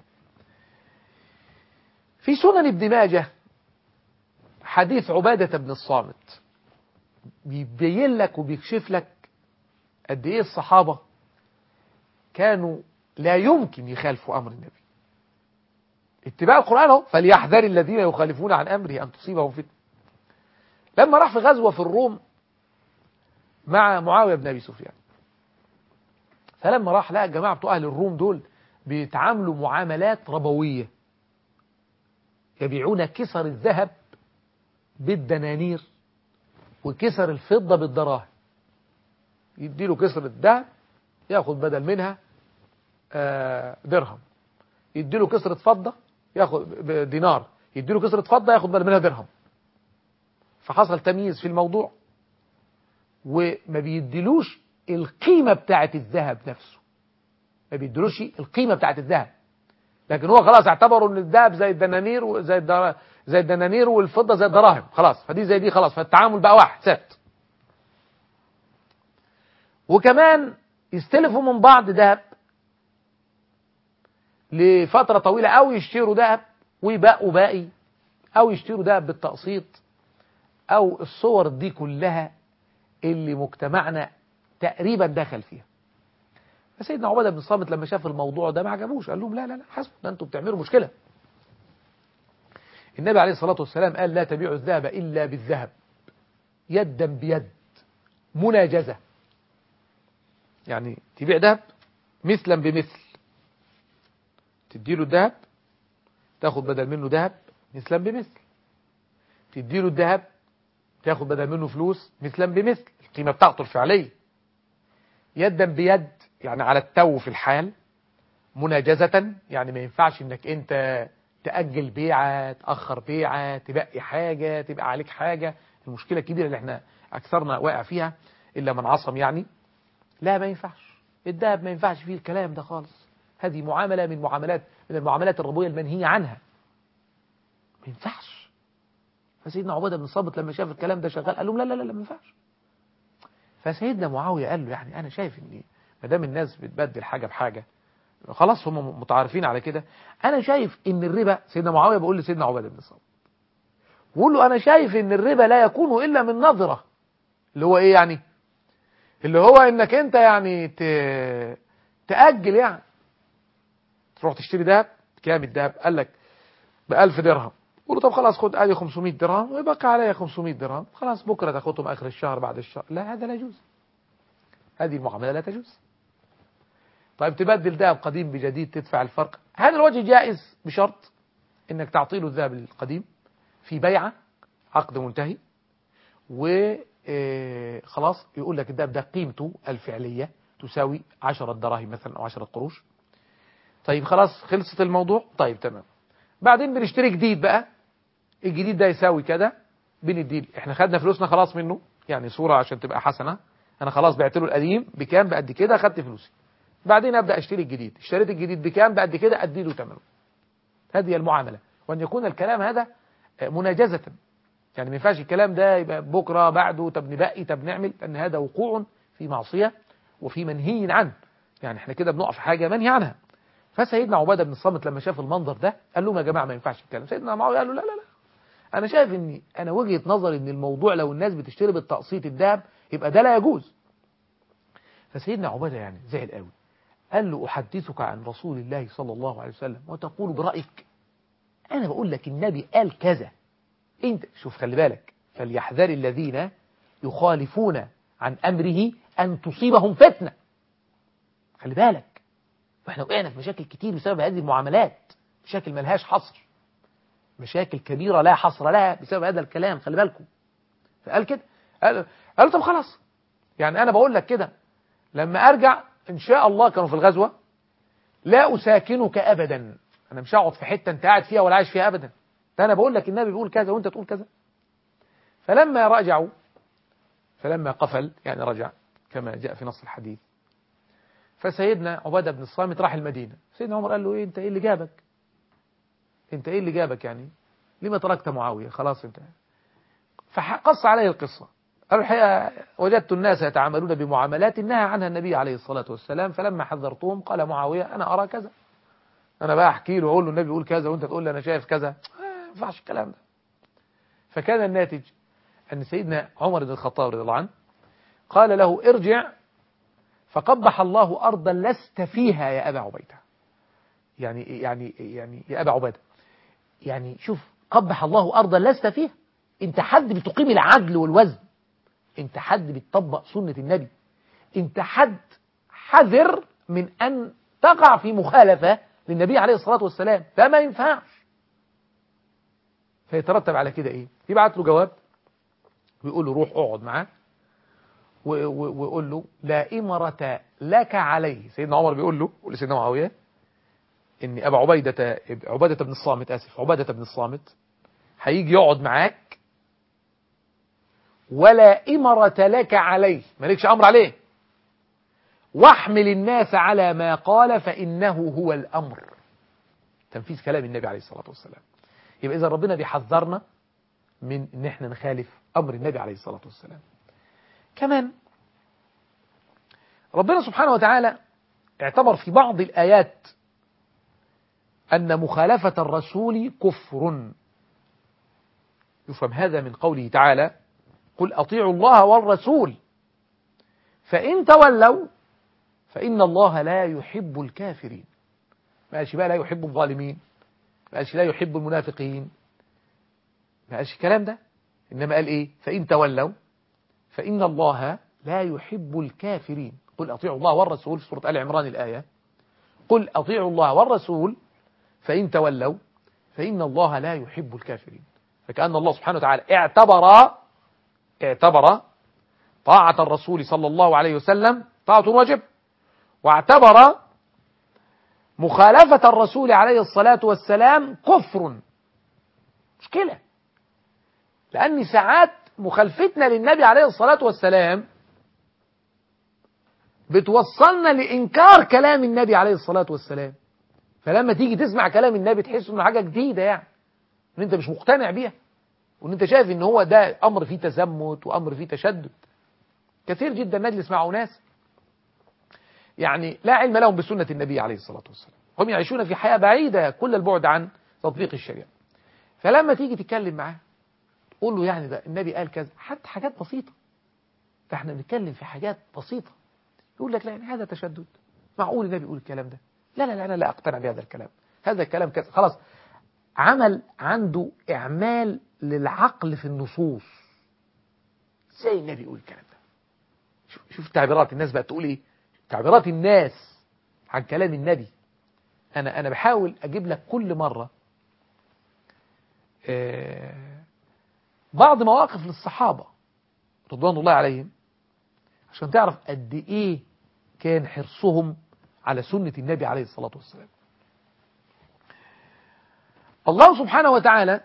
في سنن ابن ماجه حديث عبادة بن الصامت بيبين لك وبيكشف لك قد ايه الصحابة كانوا لا يمكن يخالفوا أمر النبي اتباع القرآن اهو فليحذر الذين يخالفون عن أمره أن تصيبهم فتنة لما راح في غزوة في الروم مع معاوية بن أبي سفيان فلما راح لقى الجماعة بتوع أهل الروم دول بيتعاملوا معاملات ربوية يبيعون كسر الذهب بالدنانير وكسر الفضة بالدراهم يديله كسر الذهب ياخد بدل منها درهم يديله كسرة فضة ياخد دينار يديله كسرة فضة ياخد بدل منها درهم فحصل تمييز في الموضوع وما بيديلوش القيمة بتاعة الذهب نفسه ما بيديلوش القيمة بتاعة الذهب لكن هو خلاص اعتبروا ان الذهب زي الدنانير وزي الدر... زي الدنانير والفضة زي الدراهم خلاص فدي زي دي خلاص فالتعامل بقى واحد ثابت وكمان يستلفوا من بعض ذهب لفترة طويلة او يشتروا ذهب ويبقوا باقي او يشتروا ذهب بالتقسيط او الصور دي كلها اللي مجتمعنا تقريبا دخل فيها فسيدنا عبادة بن الصامت لما شاف الموضوع ده ما عجبوش قال لهم لا لا لا حسب ده انتوا بتعملوا مشكلة النبي عليه الصلاة والسلام قال لا تبيعوا الذهب إلا بالذهب يدا بيد مناجزة يعني تبيع ذهب مثلا بمثل تديله الذهب تاخد بدل منه ذهب مثلا بمثل تديله الذهب تاخد بدل منه فلوس مثلا بمثل القيمة بتاعته الفعلية يدا بيد يعني على التو في الحال مناجزة يعني ما ينفعش انك انت تأجل بيعة تأخر بيعة تبقي حاجة تبقى عليك حاجة المشكلة الكبيرة اللي احنا أكثرنا واقع فيها إلا من عصم يعني لا ما ينفعش الذهب ما ينفعش فيه الكلام ده خالص هذه معاملة من معاملات من المعاملات الربوية المنهية عنها ما ينفعش فسيدنا عبادة بن الصامت لما شاف الكلام ده شغال قال لهم لا لا لا ما ينفعش فسيدنا معاوية قال له يعني أنا شايف إن ما دام الناس بتبدل حاجة بحاجة خلاص هم متعارفين على كده أنا شايف إن الربا سيدنا معاوية بيقول لسيدنا عبادة بن الصامت بيقول له أنا شايف إن الربا لا يكون إلا من نظرة اللي هو إيه يعني اللي هو إنك أنت يعني ت... تأجل يعني تروح تشتري دهب كام الدهب قال لك ب 1000 درهم قول له طب خلاص خد ادي 500 درهم ويبقى عليا 500 درهم خلاص بكره تاخدهم اخر الشهر بعد الشهر لا هذا لا يجوز هذه المعامله لا تجوز طيب تبدل ذهب قديم بجديد تدفع الفرق هذا الوجه جائز بشرط انك تعطي له الذهب القديم في بيعه عقد منتهي خلاص يقول لك الذهب ده قيمته الفعلية تساوي 10 دراهم مثلا أو 10 قروش طيب خلاص خلصت الموضوع طيب تمام بعدين بنشتري جديد بقى الجديد ده يساوي كده بنديه احنا خدنا فلوسنا خلاص منه يعني صورة عشان تبقى حسنة انا خلاص بعت له القديم بكام بقد كده خدت فلوسي بعدين ابدا اشتري الجديد اشتريت الجديد بكام بقد كده ادي له ثمنه هذه المعامله وان يكون الكلام هذا مناجزه يعني ما ينفعش الكلام ده يبقى بكره بعده طب نبقي طب نعمل لان هذا وقوع في معصيه وفي منهي عنه يعني احنا كده بنقع في حاجه منهي عنها فسيدنا عباده بن الصامت لما شاف المنظر ده قال لهم يا جماعه ما ينفعش الكلام سيدنا معاويه قال له لا لا لا انا شايف ان انا وجهه نظري ان الموضوع لو الناس بتشتري بالتقسيط الذهب يبقى ده لا يجوز فسيدنا عباده يعني زعل قوي قال له احدثك عن رسول الله صلى الله عليه وسلم وتقول برايك انا بقول لك النبي قال كذا انت شوف خلي بالك فليحذر الذين يخالفون عن امره ان تصيبهم فتنه خلي بالك واحنا وقعنا في مشاكل كتير بسبب هذه المعاملات مشاكل ملهاش حصر مشاكل كبيرة لا حصر لها بسبب هذا الكلام خلي بالكم فقال كده قال, قال طب خلاص يعني أنا بقول لك كده لما أرجع إن شاء الله كانوا في الغزوة لا أساكنك أبدا أنا مش هقعد في حتة أنت قاعد فيها ولا عايش فيها أبدا ده أنا بقول لك النبي بيقول كذا وأنت تقول كذا فلما رجعوا فلما قفل يعني رجع كما جاء في نص الحديث فسيدنا عبادة بن الصامت راح المدينة سيدنا عمر قال له إيه أنت إيه اللي جابك انت ايه اللي جابك يعني لما تركت معاوية خلاص انت فقص عليه القصة قال الحقيقة وجدت الناس يتعاملون بمعاملات نهى عنها النبي عليه الصلاة والسلام فلما حذرتهم قال معاوية أنا أرى كذا أنا بقى أحكي له وأقول له النبي يقول كذا وأنت تقول لي أنا شايف كذا ما ينفعش الكلام ده فكان الناتج أن سيدنا عمر بن الخطاب رضي الله عنه قال له ارجع فقبح الله أرضا لست فيها يا أبا عبيدة يعني يعني يعني يا أبا عبيدة يعني شوف قبح الله أرضا لست فيها انت حد بتقيم العدل والوزن انت حد بتطبق سنة النبي انت حد حذر من أن تقع في مخالفة للنبي عليه الصلاة والسلام فما ينفعش فيترتب على كده ايه يبعت له جواب ويقول له روح اقعد معاه ويقول له لا إمرة لك عليه سيدنا عمر بيقول له يقول لسيدنا معاوية ان ابا عبيدة عبادة بن الصامت اسف عبادة بن الصامت هيجي يقعد معاك ولا إمرة لك عليه مالكش أمر عليه واحمل الناس على ما قال فإنه هو الأمر تنفيذ كلام النبي عليه الصلاة والسلام يبقى إذا ربنا بيحذرنا من ان احنا نخالف أمر النبي عليه الصلاة والسلام كمان ربنا سبحانه وتعالى اعتبر في بعض الآيات أن مخالفة الرسول كفر يفهم هذا من قوله تعالى قل أطيعوا الله والرسول فإن تولوا فإن الله لا يحب الكافرين ما قالش بقى لا يحب الظالمين ما قالش لا يحب المنافقين ما قالش الكلام ده إنما قال إيه فإن تولوا فإن الله لا يحب الكافرين قل أطيعوا الله والرسول في سورة آل عمران الآية قل أطيعوا الله والرسول فإن تولوا فإن الله لا يحب الكافرين فكأن الله سبحانه وتعالى اعتبر اعتبر طاعة الرسول صلى الله عليه وسلم طاعة واجب واعتبر مخالفة الرسول عليه الصلاة والسلام كفر مشكلة لأن ساعات مخالفتنا للنبي عليه الصلاة والسلام بتوصلنا لإنكار كلام النبي عليه الصلاة والسلام فلما تيجي تسمع كلام النبي تحس انه حاجة جديدة يعني ان انت مش مقتنع بيها وان انت شايف ان هو ده امر فيه تزمت وامر فيه تشدد كثير جدا نجلس مع ناس يعني لا علم لهم بسنة النبي عليه الصلاة والسلام هم يعيشون في حياة بعيدة كل البعد عن تطبيق الشريعة فلما تيجي تتكلم معاه تقول له يعني ده النبي قال كذا حتى حاجات بسيطة فاحنا بنتكلم في حاجات بسيطة يقول لك لا يعني هذا تشدد معقول النبي يقول الكلام ده لا لا لا أنا لا أقتنع بهذا الكلام هذا الكلام كذا خلاص عمل عنده إعمال للعقل في النصوص زي النبي يقول الكلام ده شوف, شوف تعبيرات الناس بقى تقول ايه تعبيرات الناس عن كلام النبي أنا أنا بحاول أجيب لك كل مرة بعض مواقف للصحابة رضوان الله عليهم عشان تعرف قد ايه كان حرصهم على سنة النبي عليه الصلاة والسلام الله سبحانه وتعالى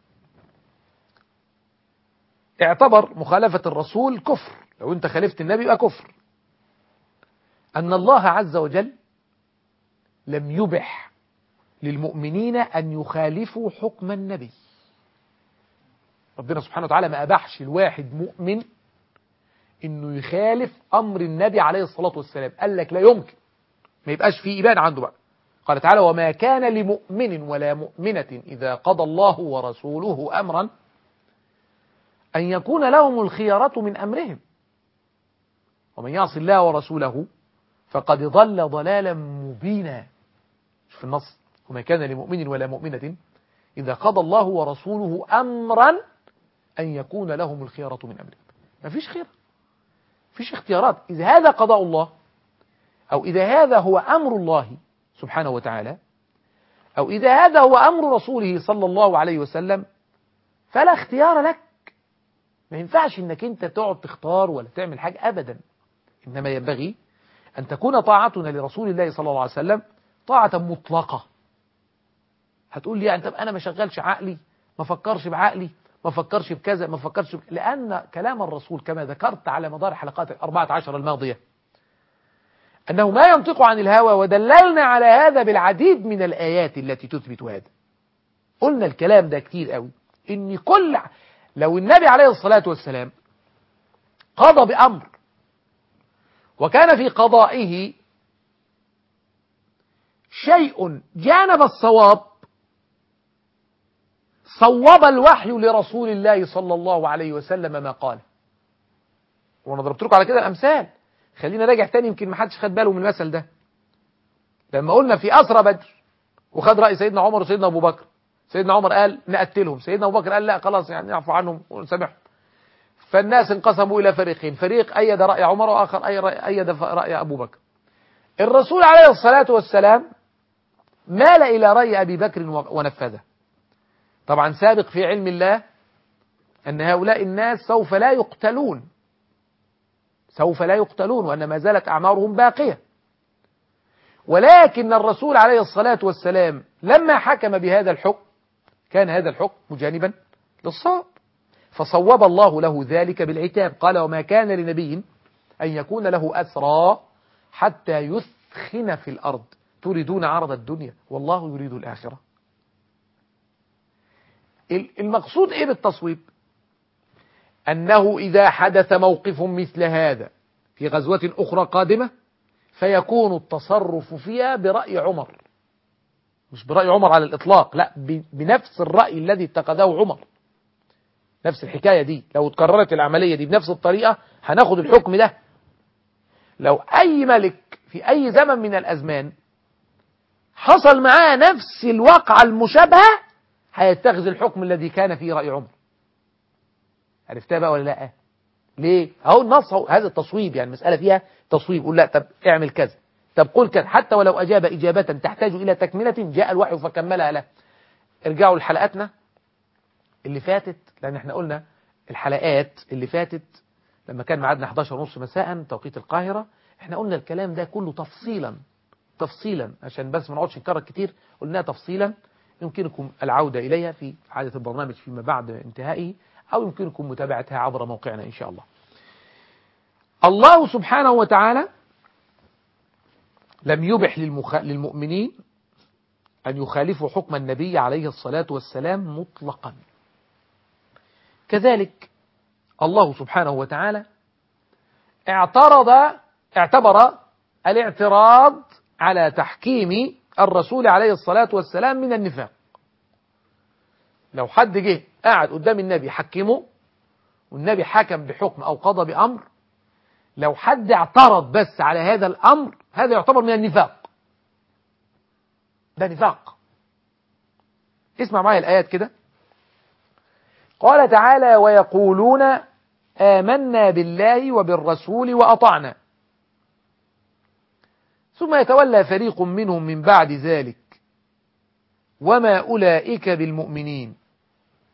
اعتبر مخالفة الرسول كفر لو انت خالفت النبي يبقى كفر أن الله عز وجل لم يبح للمؤمنين أن يخالفوا حكم النبي ربنا سبحانه وتعالى ما أباحش الواحد مؤمن انه يخالف امر النبي عليه الصلاة والسلام قال لك لا يمكن ما يبقاش فيه ايمان عنده بقى قال تعالى وما كان لمؤمن ولا مؤمنة اذا قضى الله ورسوله امرا ان يكون لهم الخيارة من امرهم ومن يعص الله ورسوله فقد ضل ضلالا مبينا في النص وما كان لمؤمن ولا مؤمنة إذا قضى الله ورسوله أمرا أن يكون لهم الخيارة من أمرهم ما فيش خير فيش اختيارات إذا هذا قضاء الله أو إذا هذا هو أمر الله سبحانه وتعالى أو إذا هذا هو أمر رسوله صلى الله عليه وسلم فلا اختيار لك ما ينفعش انك انت تقعد تختار ولا تعمل حاجة أبدا إنما ينبغي أن تكون طاعتنا لرسول الله صلى الله عليه وسلم طاعة مطلقة هتقول لي يعني طب أنا ما شغلش عقلي ما فكرش بعقلي ما فكرش بكذا ما فكرش بك... لأن كلام الرسول كما ذكرت على مدار حلقات الأربعة عشر الماضية أنه ما ينطق عن الهوى ودللنا على هذا بالعديد من الآيات التي تثبت هذا قلنا الكلام ده كتير قوي إن كل لو النبي عليه الصلاة والسلام قضى بأمر وكان في قضائه شيء جانب الصواب صوب الوحي لرسول الله صلى الله عليه وسلم ما قال وانا ضربت لكم على كده الامثال خلينا راجع تاني يمكن ما حدش خد باله من المثل ده لما قلنا في اسرى بدر وخد راي سيدنا عمر وسيدنا ابو بكر سيدنا عمر قال نقتلهم سيدنا ابو بكر قال لا خلاص يعني نعفو عنهم ونسامحهم فالناس انقسموا الى فريقين فريق ايد راي عمر واخر ايد راي ابو بكر الرسول عليه الصلاه والسلام مال الى راي ابي بكر ونفذه طبعا سابق في علم الله أن هؤلاء الناس سوف لا يقتلون سوف لا يقتلون وأن ما زالت أعمارهم باقية ولكن الرسول عليه الصلاة والسلام لما حكم بهذا الحكم كان هذا الحكم مجانبا للصواب فصوب الله له ذلك بالعتاب قال وما كان لنبي أن يكون له أسرى حتى يثخن في الأرض تريدون عرض الدنيا والله يريد الآخرة المقصود ايه بالتصويب انه اذا حدث موقف مثل هذا في غزوة اخرى قادمة فيكون التصرف فيها برأي عمر مش برأي عمر على الاطلاق لا بنفس الرأي الذي اتخذه عمر نفس الحكاية دي لو اتكررت العملية دي بنفس الطريقة هناخد الحكم ده لو اي ملك في اي زمن من الازمان حصل معاه نفس الواقعة المشابهة هيتخذ الحكم الذي كان فيه رأي عمر عرفتها بقى ولا لا ليه اهو النص اهو هذا التصويب يعني المسألة فيها تصويب قول لا طب اعمل كذا طب قل كذا حتى ولو أجاب إجابة تحتاج إلى تكملة جاء الوحي فكملها له ارجعوا لحلقاتنا اللي فاتت لأن احنا قلنا الحلقات اللي فاتت لما كان معادنا 11 ونص مساء توقيت القاهرة احنا قلنا الكلام ده كله تفصيلا تفصيلا عشان بس ما نقعدش نكرر كتير قلناها تفصيلا يمكنكم العودة إليها في عادة البرنامج فيما بعد انتهائه أو يمكنكم متابعتها عبر موقعنا إن شاء الله الله سبحانه وتعالى لم يبح للمخ... للمؤمنين أن يخالفوا حكم النبي عليه الصلاة والسلام مطلقا كذلك الله سبحانه وتعالى اعترض اعتبر الاعتراض على تحكيم الرسول عليه الصلاة والسلام من النفاق لو حد جه قاعد قدام النبي حكمه والنبي حكم بحكم أو قضى بأمر لو حد اعترض بس على هذا الأمر هذا يعتبر من النفاق ده نفاق اسمع معايا الآيات كده قال تعالى ويقولون آمنا بالله وبالرسول وأطعنا ثم يتولى فريق منهم من بعد ذلك وما أولئك بالمؤمنين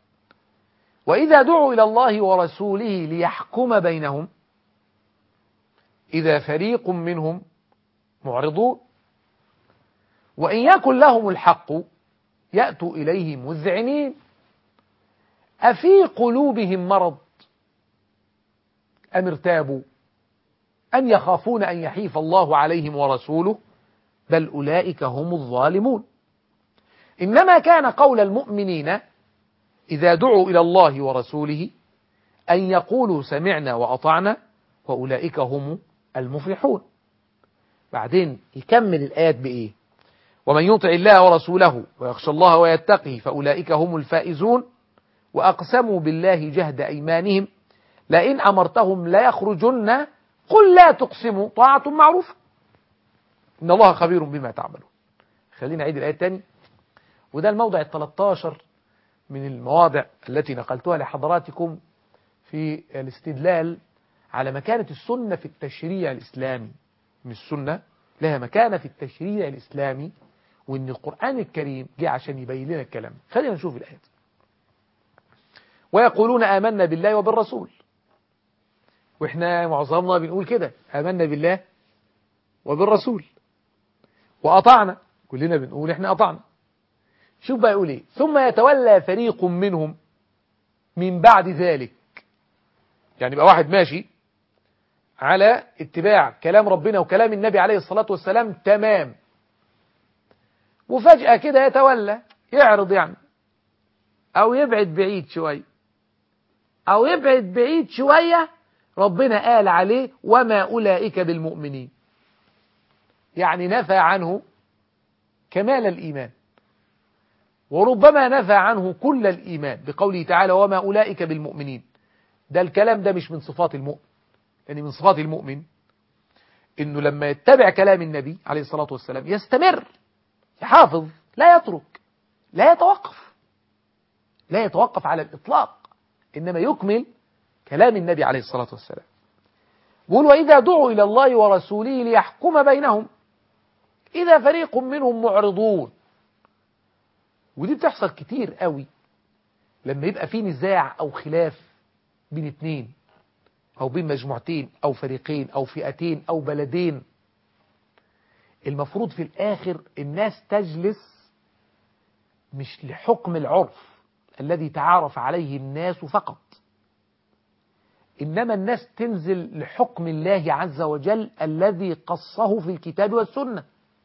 وإذا دعوا إلى الله ورسوله ليحكم بينهم إذا فريق منهم معرضون وإن يكن لهم الحق يأتوا إليه مذعنين أفي قلوبهم مرض أم ارتابوا أم يخافون أن يحيف الله عليهم ورسوله بل أولئك هم الظالمون إنما كان قول المؤمنين إذا دعوا إلى الله ورسوله أن يقولوا سمعنا وأطعنا وأولئك هم المفلحون بعدين يكمل الآيات بإيه ومن يطع الله ورسوله ويخشى الله ويتقه فأولئك هم الفائزون وأقسموا بالله جهد أيمانهم لئن أمرتهم لا يخرجن قل لا تقسموا طاعة معروفة إن الله خبير بما تعملون خلينا نعيد الآية الثانية وده الموضع ال 13 من المواضع التي نقلتها لحضراتكم في الاستدلال على مكانة السنة في التشريع الإسلامي من السنة لها مكانة في التشريع الإسلامي وإن القرآن الكريم جه عشان يبين لنا الكلام خلينا نشوف الآيات ويقولون آمنا بالله وبالرسول وإحنا معظمنا بنقول كده آمنا بالله وبالرسول وأطعنا كلنا بنقول إحنا أطعنا شوف بقى يقول إيه ثم يتولى فريق منهم من بعد ذلك يعني يبقى واحد ماشي على اتباع كلام ربنا وكلام النبي عليه الصلاة والسلام تمام وفجأة كده يتولى يعرض يعني أو يبعد بعيد شوية أو يبعد بعيد شوية ربنا قال عليه وما أولئك بالمؤمنين يعني نفى عنه كمال الإيمان وربما نفى عنه كل الإيمان بقوله تعالى وما أولئك بالمؤمنين ده الكلام ده مش من صفات المؤمن يعني من صفات المؤمن انه لما يتبع كلام النبي عليه الصلاة والسلام يستمر يحافظ لا يترك لا يتوقف لا يتوقف على الإطلاق إنما يكمل كلام النبي عليه الصلاة والسلام بيقول وإذا دعوا إلى الله ورسوله ليحكم بينهم إذا فريق منهم معرضون ودي بتحصل كتير قوي لما يبقى في نزاع أو خلاف بين اتنين أو بين مجموعتين أو فريقين أو فئتين أو بلدين المفروض في الآخر الناس تجلس مش لحكم العرف الذي تعارف عليه الناس فقط إنما الناس تنزل لحكم الله عز وجل الذي قصه في الكتاب والسنة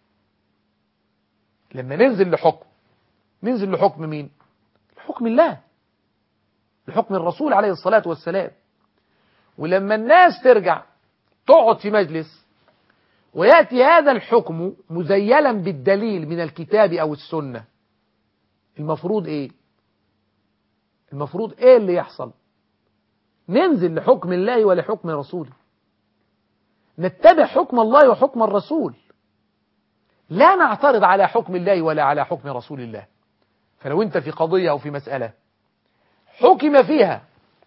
لما ننزل لحكم ننزل لحكم مين لحكم الله لحكم الرسول عليه الصلاة والسلام ولما الناس ترجع تقعد في مجلس ويأتي هذا الحكم مزيلا بالدليل من الكتاب أو السنة المفروض إيه المفروض إيه اللي يحصل ننزل لحكم الله ولحكم رسوله نتبع حكم الله وحكم الرسول لا نعترض على حكم الله ولا على حكم رسول الله فلو انت في قضية أو في مسألة حكم فيها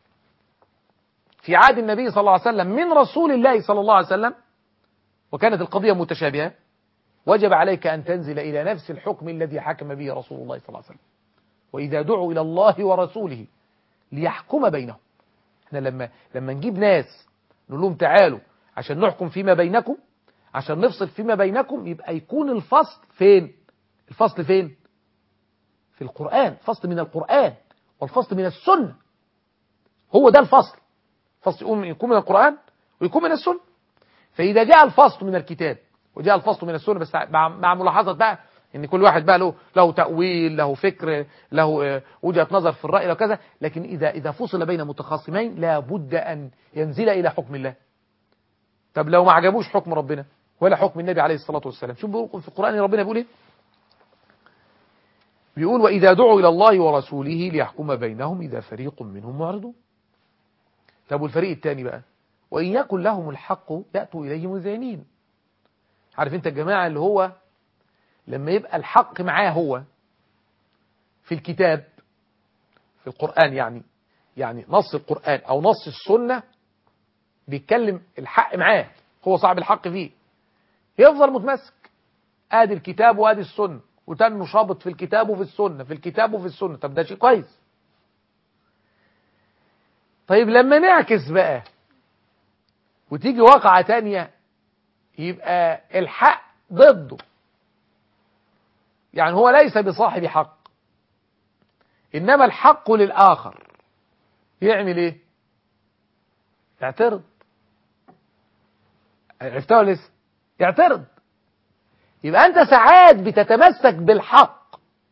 في عهد النبي صلى الله عليه وسلم من رسول الله صلى الله عليه وسلم وكانت القضية متشابهة وجب عليك أن تنزل إلى نفس الحكم الذي حكم به رسول الله صلى الله عليه وسلم وإذا دعوا إلى الله ورسوله ليحكم بينهم احنا لما لما نجيب ناس نقول لهم تعالوا عشان نحكم فيما بينكم عشان نفصل فيما بينكم يبقى يكون الفصل فين الفصل فين في القرآن فصل من القرآن والفصل من السنة هو ده الفصل فصل يكون من القرآن ويكون من السنة فإذا جاء الفصل من الكتاب وجاء الفصل من السنة بس مع, مع ملاحظة بقى ان كل واحد بقى له له تأويل له فكر له وجهة نظر في الرأي وكذا لكن إذا إذا فصل بين متخاصمين لا بد أن ينزل إلى حكم الله طب لو ما عجبوش حكم ربنا ولا حكم النبي عليه الصلاة والسلام شوف بيقول في القرآن ربنا بيقول ايه بيقول وإذا دعوا إلى الله ورسوله ليحكم بينهم إذا فريق منهم معرضون طب والفريق الثاني بقى وإن يكن لهم الحق يأتوا إليه مذعنين عارف انت الجماعة اللي هو لما يبقى الحق معاه هو في الكتاب في القرآن يعني يعني نص القرآن أو نص السنة بيتكلم الحق معاه هو صاحب الحق فيه يفضل متمسك ادي الكتاب وادي السنة وتنه شابط في الكتاب وفي السنة في الكتاب وفي السنة طب ده شيء كويس طيب لما نعكس بقى وتيجي واقعة تانية يبقى الحق ضده يعني هو ليس بصاحب حق إنما الحق للآخر يعمل إيه يعترض عرفتها ولا لسه يعترض يبقى أنت ساعات بتتمسك بالحق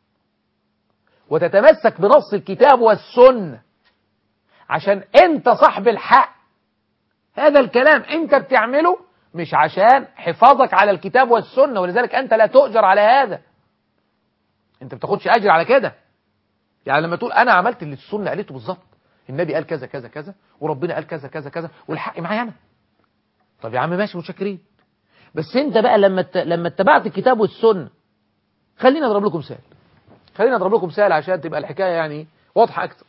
وتتمسك بنص الكتاب والسنة عشان أنت صاحب الحق هذا الكلام أنت بتعمله مش عشان حفاظك على الكتاب والسنة ولذلك أنت لا تؤجر على هذا أنت بتاخدش أجر على كده يعني لما تقول أنا عملت اللي السنة قالته بالظبط النبي قال كذا كذا كذا وربنا قال كذا كذا كذا والحق معايا أنا طب يا عم ماشي متشكرين بس انت بقى لما لما اتبعت الكتاب والسنه خليني اضرب لكم مثال خليني اضرب لكم مثال عشان تبقى الحكايه يعني واضحه اكتر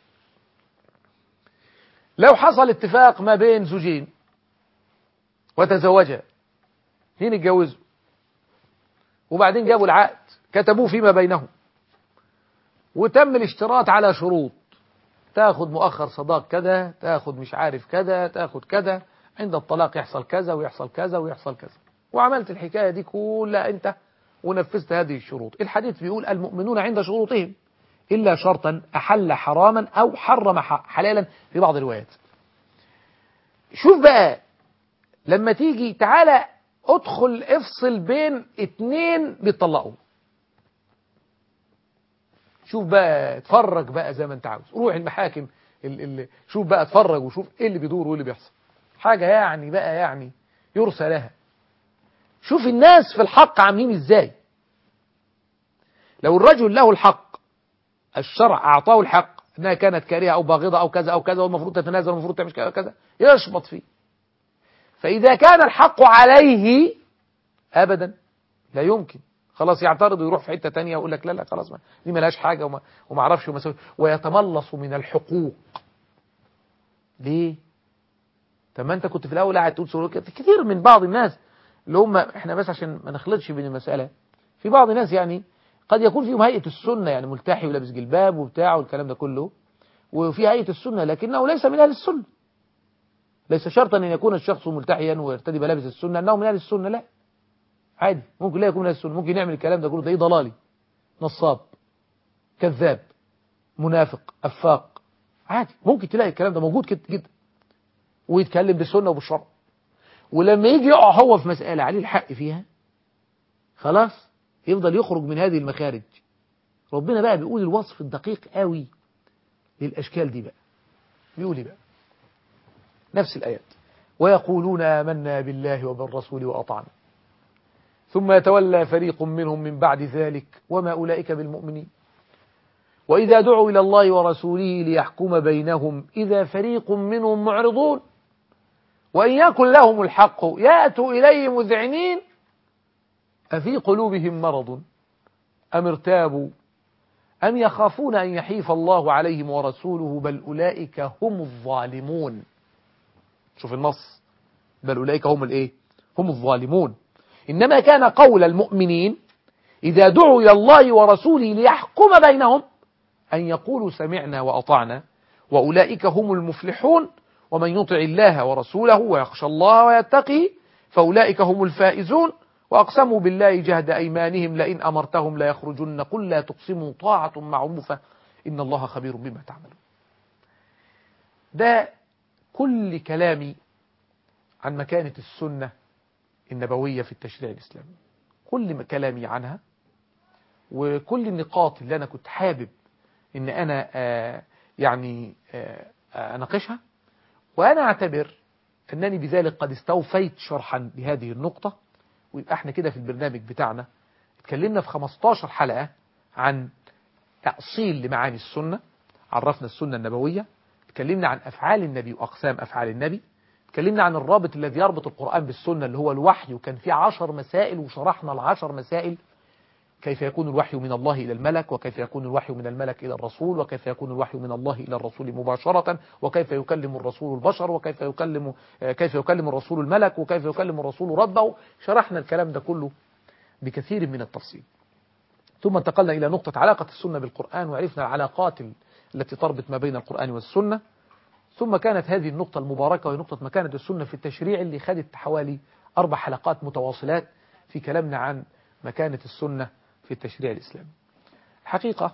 لو حصل اتفاق ما بين زوجين وتزوجا اثنين اتجوزوا وبعدين جابوا العقد كتبوه فيما بينهم وتم الاشتراط على شروط تاخد مؤخر صداق كذا تاخد مش عارف كذا تاخد كذا عند الطلاق يحصل كذا ويحصل كذا ويحصل كذا وعملت الحكاية دي كلها أنت ونفذت هذه الشروط الحديث بيقول المؤمنون عند شروطهم إلا شرطا أحل حراما أو حرم حلالا في بعض الروايات شوف بقى لما تيجي تعالى ادخل افصل بين اتنين بيطلقوا شوف بقى اتفرج بقى زي ما انت عاوز روح المحاكم اللي شوف بقى اتفرج وشوف ايه اللي بيدور وايه اللي بيحصل حاجة يعني بقى يعني يرسى لها شوف الناس في الحق عاملين ازاي لو الرجل له الحق الشرع اعطاه الحق انها كانت كارهه او باغضه او كذا او كذا والمفروض تتنازل والمفروض تعمل كذا كذا يشبط فيه فاذا كان الحق عليه ابدا لا يمكن خلاص يعترض ويروح في حته ثانيه ويقول لك لا لا خلاص ما دي ملهاش حاجه وما, وما اعرفش وما سوي ويتملص من الحقوق ليه طب ما انت كنت في الاول قاعد تقول سلوك كتير من بعض الناس اللي هم احنا بس عشان ما نخلطش بين المسألة في بعض الناس يعني قد يكون فيهم هيئة السنة يعني ملتحي ولابس جلباب وبتاع والكلام ده كله وفي هيئة السنة لكنه ليس من أهل السنة ليس شرطا أن يكون الشخص ملتحيا ويرتدي ملابس السنة أنه من أهل السنة لا عادي ممكن لا يكون من أهل السنة ممكن يعمل الكلام ده كله ده ضلالي نصاب كذاب منافق أفاق عادي ممكن تلاقي الكلام ده موجود كده جدا ويتكلم بالسنة وبالشرع ولما يجي يقع هو في مسألة عليه الحق فيها خلاص يفضل يخرج من هذه المخارج ربنا بقى بيقول الوصف الدقيق قوي للأشكال دي بقى بيقول بقى نفس الآيات ويقولون آمنا بالله وبالرسول وأطعنا ثم يتولى فريق منهم من بعد ذلك وما أولئك بالمؤمنين وإذا دعوا إلى الله ورسوله ليحكم بينهم إذا فريق منهم معرضون وإن يكن لهم الحق يأتوا إليه مذعنين أفي قلوبهم مرض أم ارتابوا أم يخافون أن يحيف الله عليهم ورسوله بل أولئك هم الظالمون شوف النص بل أولئك هم الإيه هم الظالمون إنما كان قول المؤمنين إذا دعوا إلى الله ورسوله ليحكم بينهم أن يقولوا سمعنا وأطعنا وأولئك هم المفلحون ومن يطع الله ورسوله ويخشى الله ويتقي فأولئك هم الفائزون وأقسموا بالله جهد أيمانهم لئن أمرتهم لا يخرجن قل لا تقسموا طاعة معروفة إن الله خبير بما تعملون ده كل كلامي عن مكانة السنة النبوية في التشريع الإسلامي كل كلامي عنها وكل النقاط اللي أنا كنت حابب إن أنا آه يعني آه أناقشها وأنا أعتبر أنني بذلك قد استوفيت شرحا لهذه النقطة ويبقى احنا كده في البرنامج بتاعنا اتكلمنا في 15 حلقة عن تأصيل لمعاني السنة عرفنا السنة النبوية اتكلمنا عن أفعال النبي وأقسام أفعال النبي اتكلمنا عن الرابط الذي يربط القرآن بالسنة اللي هو الوحي وكان فيه عشر مسائل وشرحنا العشر مسائل كيف يكون الوحي من الله إلى الملك وكيف يكون الوحي من الملك إلى الرسول وكيف يكون الوحي من الله إلى الرسول مباشرة وكيف يكلم الرسول البشر وكيف يكلم كيف يكلم الرسول الملك وكيف يكلم الرسول ربه شرحنا الكلام ده كله بكثير من التفصيل ثم انتقلنا إلى نقطة علاقة السنة بالقرآن وعرفنا العلاقات التي تربط ما بين القرآن والسنة ثم كانت هذه النقطة المباركة وهي نقطة مكانة السنة في التشريع اللي خدت حوالي أربع حلقات متواصلات في كلامنا عن مكانة السنة في التشريع الإسلامي الحقيقة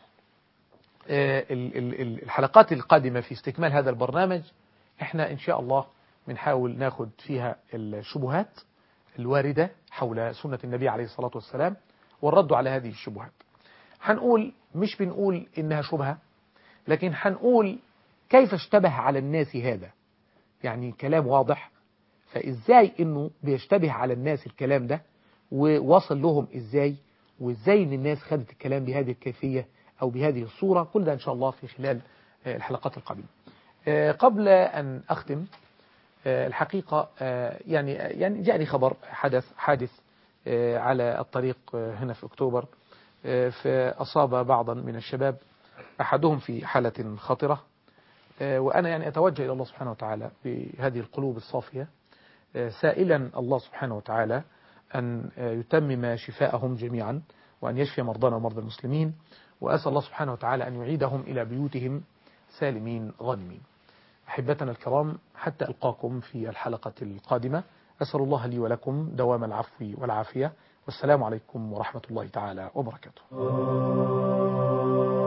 الحلقات القادمة في استكمال هذا البرنامج احنا إن شاء الله بنحاول ناخد فيها الشبهات الواردة حول سنة النبي عليه الصلاة والسلام والرد على هذه الشبهات هنقول مش بنقول إنها شبهة لكن هنقول كيف اشتبه على الناس هذا يعني كلام واضح فإزاي إنه بيشتبه على الناس الكلام ده ووصل لهم إزاي وإزاي إن الناس خدت الكلام بهذه الكيفية أو بهذه الصورة كل ده إن شاء الله في خلال الحلقات القادمة قبل أن أختم الحقيقة يعني يعني جاءني خبر حدث حادث على الطريق هنا في أكتوبر فأصاب بعضا من الشباب أحدهم في حالة خطرة وأنا يعني أتوجه إلى الله سبحانه وتعالى بهذه القلوب الصافية سائلا الله سبحانه وتعالى أن يتمم شفاءهم جميعا وأن يشفي مرضانا ومرضى المسلمين وأسأل الله سبحانه وتعالى أن يعيدهم إلى بيوتهم سالمين غانمين أحبتنا الكرام حتى ألقاكم في الحلقة القادمة أسأل الله لي ولكم دوام العفو والعافية والسلام عليكم ورحمة الله تعالى وبركاته